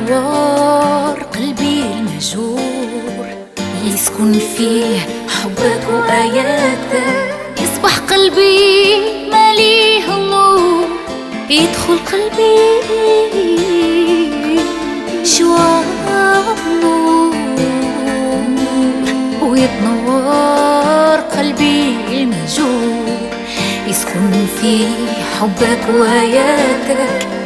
يتنور قلبي المهجور يسكن فيه حبك وآياتك يصبح قلبي ماليه النور يدخل قلبي شوار نور ويتنور قلبي المهجور يسكن فيه حبك وآياتك